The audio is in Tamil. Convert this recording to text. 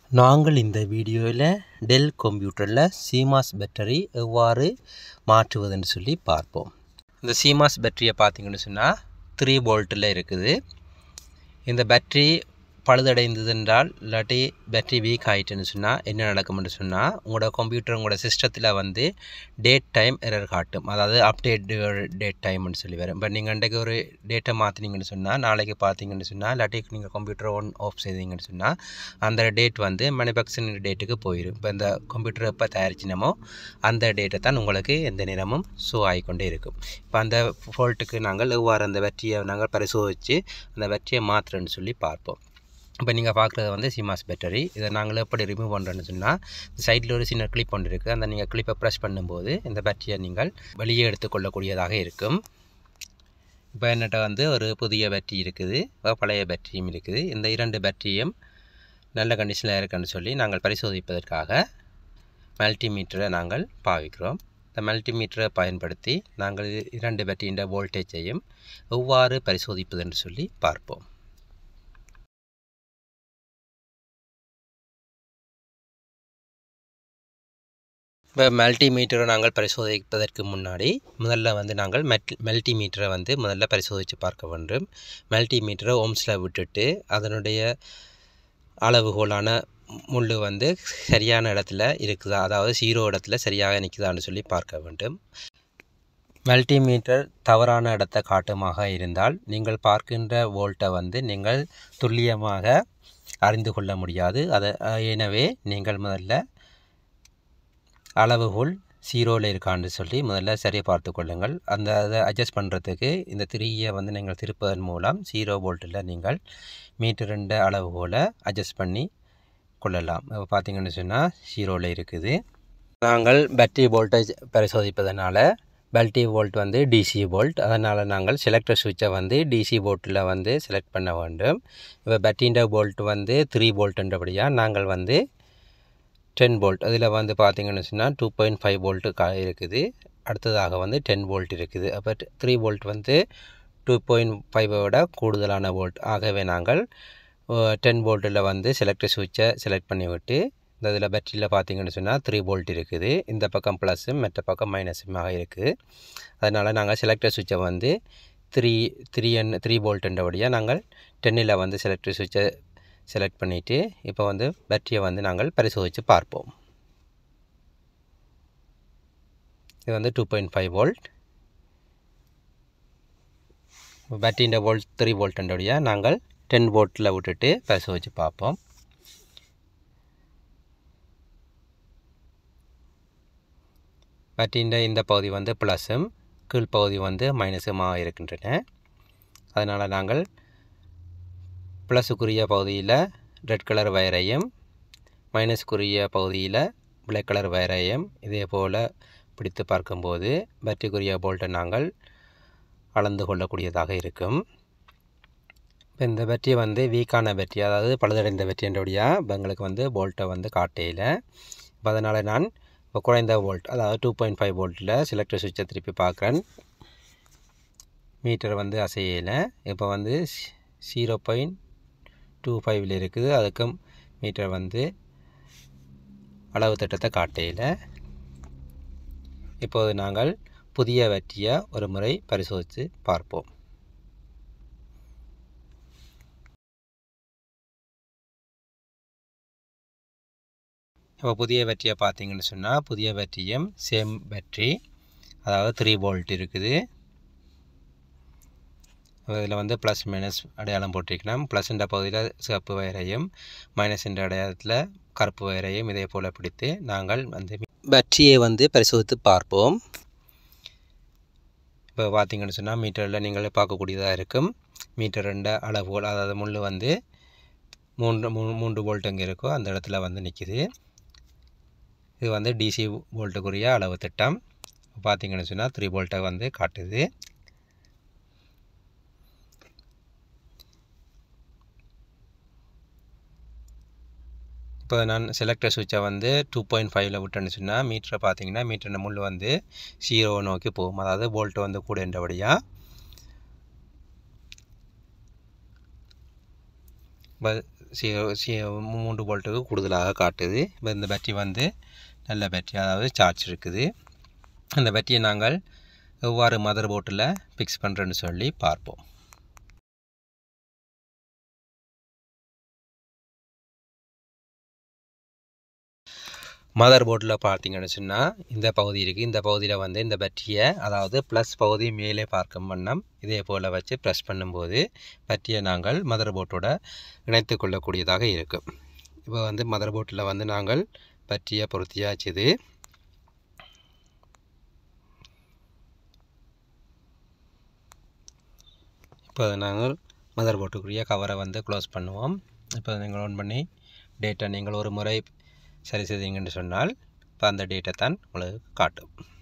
நாங்கள் இந்த வீடியோவில் டெல் கம்ப்யூட்டரில் சிமாஸ் பேட்டரி எவ்வாறு மாற்றுவதுன்னு சொல்லி பார்ப்போம் இந்த சிமாஸ் பேட்டரியை பார்த்தீங்கன்னு சொன்னால் த்ரீ போல்ட்டில் இருக்குது இந்த பேட்டரி பழுதடைந்தது என்றால் இல்லாட்டி பேட்டரி வீக் ஆகிட்டுன்னு சொன்னால் என்ன நடக்கும்னு சொன்னால் உங்களோட கம்ப்யூட்டர் உங்களோட சிஸ்டத்தில் வந்து டேட் டைம் எரர் காட்டும் அதாவது அப்டேட் டேட் டைம்னு சொல்லி வரும் இப்போ நீங்கள் அன்றைக்கு ஒரு டேட்டை மாற்றினீங்கன்னு சொன்னால் நாளைக்கு பார்த்தீங்கன்னு சொன்னால் இல்லாட்டி நீங்கள் கம்ப்யூட்டர் ஒன் ஆஃப் செய்தீங்கன்னு சொன்னால் அந்த டேட் வந்து மேனுஃபேக்சரிங் டேட்டுக்கு போயிடும் இப்போ இந்த கம்ப்யூட்டர் எப்போ தயாரிச்சினமோ அந்த டேட்டை தான் உங்களுக்கு எந்த நேரமும் ஷோ ஆகிக்கொண்டே இருக்கும் இப்போ அந்த ஃபால்ட்டுக்கு நாங்கள் எவ்வாறு அந்த வெற்றியை நாங்கள் பரிசோதித்து அந்த வெற்றியை மாற்றுறேன்னு சொல்லி பார்ப்போம் இப்போ நீங்கள் பார்க்குறது வந்து சிமாஸ் பேட்டரி இதை நாங்கள் எப்படி ரிமூவ் பண்ணுறோன்னு சொன்னால் சைடில் ஒரு சின்ன கிளிப் ஒன்று இருக்குது அந்த நீங்கள் கிளிப்பை ப்ரெஸ் பண்ணும்போது இந்த பேட்டரியை நீங்கள் வெளியே எடுத்துக்கொள்ளக்கூடியதாக இருக்கும் இப்போ என்கிட்ட வந்து ஒரு புதிய பேட்டரி இருக்குது பழைய பேட்டரியும் இருக்குது இந்த இரண்டு பேட்டரியும் நல்ல கண்டிஷனில் இருக்குன்னு சொல்லி நாங்கள் பரிசோதிப்பதற்காக மல்டிமீட்டரை நாங்கள் பாவிக்கிறோம் இந்த மல்டிமீட்டரை பயன்படுத்தி நாங்கள் இரண்டு பேட்டரியின் வோல்டேஜையும் எவ்வாறு பரிசோதிப்பது என்று சொல்லி பார்ப்போம் இப்போ மல்டிமீட்டரை நாங்கள் பரிசோதிப்பதற்கு முன்னாடி முதல்ல வந்து நாங்கள் மெட் மல்டிமீட்டரை வந்து முதல்ல பரிசோதித்து பார்க்க வேண்டும் மல்டிமீட்டரை ஓம்ஸில் விட்டுட்டு அதனுடைய அளவுகோலான முள் வந்து சரியான இடத்துல இருக்குதா அதாவது ஜீரோ இடத்துல சரியாக நிற்குதான்னு சொல்லி பார்க்க வேண்டும் மல்டிமீட்டர் தவறான இடத்தை காட்டுமாக இருந்தால் நீங்கள் பார்க்கின்ற வோல்ட்டை வந்து நீங்கள் துல்லியமாக அறிந்து கொள்ள முடியாது அதை எனவே நீங்கள் முதல்ல அளவுகோல் ஜீரோவில் இருக்கான்னு சொல்லி முதல்ல சரியாக பார்த்து கொள்ளுங்கள் அந்த அதை அட்ஜஸ்ட் பண்ணுறதுக்கு இந்த த்ரீயை வந்து நீங்கள் திருப்பதன் மூலம் ஜீரோ வோல்ட்டில் நீங்கள் மீட்டர் ரெண்டு அளவுகோலை அட்ஜஸ்ட் பண்ணி கொள்ளலாம் இப்போ பார்த்தீங்கன்னு சொன்னால் ஜீரோவில் இருக்குது நாங்கள் பேட்டரி வோல்டேஜ் பரிசோதிப்பதனால பேட்டரி வோல்ட் வந்து டிசி வோல்ட் அதனால் நாங்கள் செலக்டர் சுவிட்சை வந்து டிசி வோல்ட்டில் வந்து செலக்ட் பண்ண வேண்டும் இப்போ பேட்டரின்ற வோல்ட் வந்து த்ரீ வோல்ட்டுன்றபடியாக நாங்கள் வந்து டென் வோல்ட் அதில் வந்து பார்த்திங்கன்னு சொன்னால் டூ பாயிண்ட் ஃபைவ் வோல்ட்டு கா இருக்குது அடுத்ததாக வந்து டென் வோல்ட் இருக்குது அப்போ த்ரீ வோல்ட் வந்து டூ பாயிண்ட் ஃபைவை விட கூடுதலான வோல்ட் ஆகவே நாங்கள் டென் வோல்ட்டில் வந்து செலக்டர் சுவிட்சை செலக்ட் பண்ணி விட்டு இந்த இதில் பேட்டரியில் பார்த்திங்கன்னு சொன்னால் த்ரீ வோல்ட் இருக்குது இந்த பக்கம் ப்ளஸ்ஸும் மற்ற பக்கம் மைனஸுமாக இருக்குது அதனால் நாங்கள் செலக்டர் சுவிட்சை வந்து த்ரீ த்ரீ என் த்ரீ வோல்ட்டுன்றபடியாக நாங்கள் டென்னில் வந்து செலக்டர் சுவிட்சை செலக்ட் பண்ணிவிட்டு இப்போ வந்து பேட்டரியை வந்து நாங்கள் பரிசோதித்து பார்ப்போம் இது வந்து டூ பாயிண்ட் ஃபைவ் வோல்ட் பேட்டரியின் வோல்ட் த்ரீ வோல்ட்டுடைய நாங்கள் டென் வோல்ட்டில் விட்டுட்டு பரிசோதித்து பார்ப்போம் பேட்டரியின் இந்த பகுதி வந்து ப்ளஸ்ஸும் கீழ்ப்பகுதி வந்து மைனஸுமாக இருக்கின்றன அதனால் நாங்கள் ப்ளஸுக்குரிய பகுதியில் ரெட் கலர் வயரையும் மைனஸ்க்குரிய பகுதியில் பிளாக் கலர் வயரையும் இதே போல் பிடித்து பார்க்கும்போது பேட்டரிக்குரிய போல்ட்டை நாங்கள் அளந்து கொள்ளக்கூடியதாக இருக்கும் இப்போ இந்த பேட்டரியை வந்து வீக்கான பேட்டரி அதாவது பழுதடைந்த பேட்டரின்றபடியாக இப்போ எங்களுக்கு வந்து போல்ட்டை வந்து காட்டையில் இப்போ அதனால் நான் இப்போ குறைந்த வோல்ட் அதாவது டூ பாயிண்ட் ஃபைவ் வோல்ட்டில் செலக்டர் சுவிட்சை திருப்பி பார்க்குறேன் மீட்டர் வந்து அசையலை இப்போ வந்து ஜீரோ பாயிண்ட் டூ ஃபைவ்ல இருக்குது அதுக்கும் மீட்டர் வந்து அளவு திட்டத்தை காட்டையில் இப்போது நாங்கள் புதிய வெற்றியை ஒரு முறை பரிசோதித்து பார்ப்போம் இப்போ புதிய பேட்டரியை பார்த்தீங்கன்னு சொன்னால் புதிய பேட்டரியும் சேம் பேட்ரி அதாவது த்ரீ வோல்ட் இருக்குது இதில் வந்து ப்ளஸ் மைனஸ் அடையாளம் போட்டிருக்கலாம் ப்ளஸ்ன்ற பகுதியில் சிவப்பு வயரையும் மைனஸ்ன்ற அடையாளத்தில் கருப்பு வயரையும் இதே போல் பிடித்து நாங்கள் வந்து பேட்டரியை வந்து பரிசோதித்து பார்ப்போம் இப்போ பார்த்தீங்கன்னு சொன்னால் மீட்டரில் நீங்கள் பார்க்கக்கூடியதாக இருக்கும் மீட்டர் ரெண்டு அளவுகள் அதாவது முள் வந்து மூன்று மூ மூன்று வோல்ட் எங்கே இருக்கோ அந்த இடத்துல வந்து நிற்கிது இது வந்து டிசி வோல்ட்டுக்குரிய அளவு திட்டம் பார்த்தீங்கன்னு சொன்னால் த்ரீ வோல்ட்டை வந்து காட்டுது இப்போ நான் செலக்டர் சுவிட்சை வந்து டூ பாயிண்ட் ஃபைவ்ல விட்டேன்னு சொன்னால் மீட்டரை பார்த்தீங்கன்னா மீட்டர் முள் வந்து ஜீரோ நோக்கி போகும் அதாவது வோல்ட் வந்து கூட என்றபடியாக இப்போ சி சி மூன்று வோல்ட்டுக்கு கூடுதலாக காட்டுது இப்போ இந்த பேட்டரி வந்து நல்ல பேட்டரி அதாவது சார்ஜ் இருக்குது அந்த பேட்டரியை நாங்கள் எவ்வாறு மதர் போர்ட்டில் ஃபிக்ஸ் பண்ணுறேன்னு சொல்லி பார்ப்போம் மதர் போர்டில் பார்த்தீங்கன்னு சொன்னால் இந்த பகுதி இருக்குது இந்த பகுதியில் வந்து இந்த பேட்டரியை அதாவது ப்ளஸ் பகுதி மேலே பார்க்கும் வண்ணம் இதே போல் வச்சு ப்ரெஸ் பண்ணும்போது பேட்டரியை நாங்கள் மதர் போர்ட்டோட இணைத்து கொள்ளக்கூடியதாக இருக்கும் இப்போ வந்து மதர் போர்ட்டில் வந்து நாங்கள் பேட்டரியை பொருத்தியாச்சுது இப்போ நாங்கள் மதர் போர்ட்டுக்குரிய கவரை வந்து க்ளோஸ் பண்ணுவோம் இப்போ நீங்கள் ஆன் பண்ணி டேட்டா நீங்கள் ஒரு முறை சரி செய்தீங்கன்னு சொன்னால் இப்போ அந்த டேட்டை தான் உங்களுக்கு காட்டும்